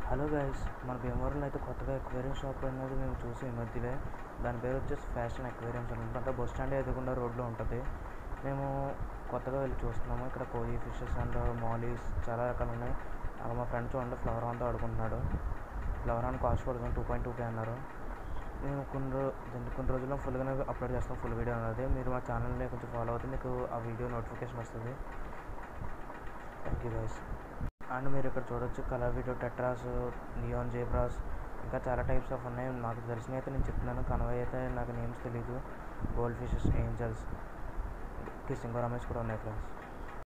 hello guys మన భీమవరంలో అయితే కొత్తగా ఎక్వేరియం షాప్ అనేది మేము చూసి ఈ మధ్యలో దాని పేరు వచ్చేసి ఫ్యాషన్ ఎక్వేరియంస్ అనమాట అంటే బస్ స్టాండ్ ఎదుగుండా రోడ్లో ఉంటుంది మేము కొత్తగా వెళ్ళి చూస్తున్నాము ఇక్కడ కోయి ఫిషెస్ అండ్ మాలీస్ చాలా రకాలు ఉన్నాయి అక్కడ మా ఫ్రెండ్ చూడండి ఫ్లవర్ అంతా ఆడుకుంటున్నాడు ఫ్లవర్ అని కాస్ట్ పడుతుంది టూ పాయింట్ టూ కే అన్నారు మేము కొన్ని రో దీన్ని కొన్ని రోజుల్లో ఫుల్గానే అప్లోడ్ చేస్తాం ఫుల్ వీడియో అనేది మీరు మా ఛానల్ని కొంచెం ఫాలో అవుతే మీకు ఆ వీడియో నోటిఫికేషన్ వస్తుంది థ్యాంక్ యూ గైస్ అండ్ మీరు ఇక్కడ చూడొచ్చు colour video tetras neon zebras ఇంకా చాలా టైప్స్ ఆఫ్ ఉన్నాయి నాకు తెలిసినవి అయితే నేను చెప్తున్నాను కనవై అయితే నాకు నేమ్స్ తెలీదు గోల్డ్ ఫిషెస్ ఏంజల్స్ కిసింగో రమేష్ కూడా ఉన్నాయి ఫ్రెండ్స్